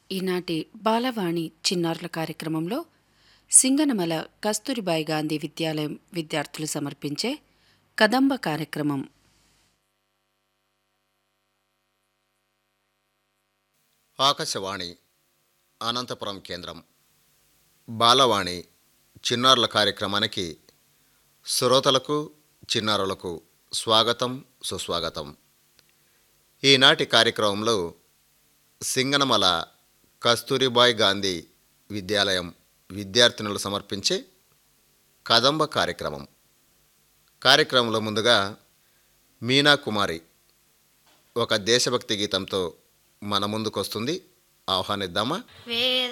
ఈనాటి బాలవాణి చిన్నారుల కార్యక్రమంలో సింగనమల కస్తూరిబాయి గాంధీ విద్యాలయం విద్యార్థులు సమర్పించే కదంబ కార్యక్రమం ఆకాశవాణి అనంతపురం కేంద్రం బాలవాణి చిన్నారుల కార్యక్రమానికి శ్రోతలకు చిన్నారులకు స్వాగతం సుస్వాగతం ఈనాటి కార్యక్రమంలో సింగనమల కస్తూరిబాయ్ గాంధీ విద్యాలయం విద్యార్థినులు సమర్పించే కదంబ కార్యక్రమం కార్యక్రమంలో ముందుగా మీనా కుమారి ఒక దేశభక్తి గీతంతో మన ముందుకొస్తుంది ఆహ్వానిద్దామా వేద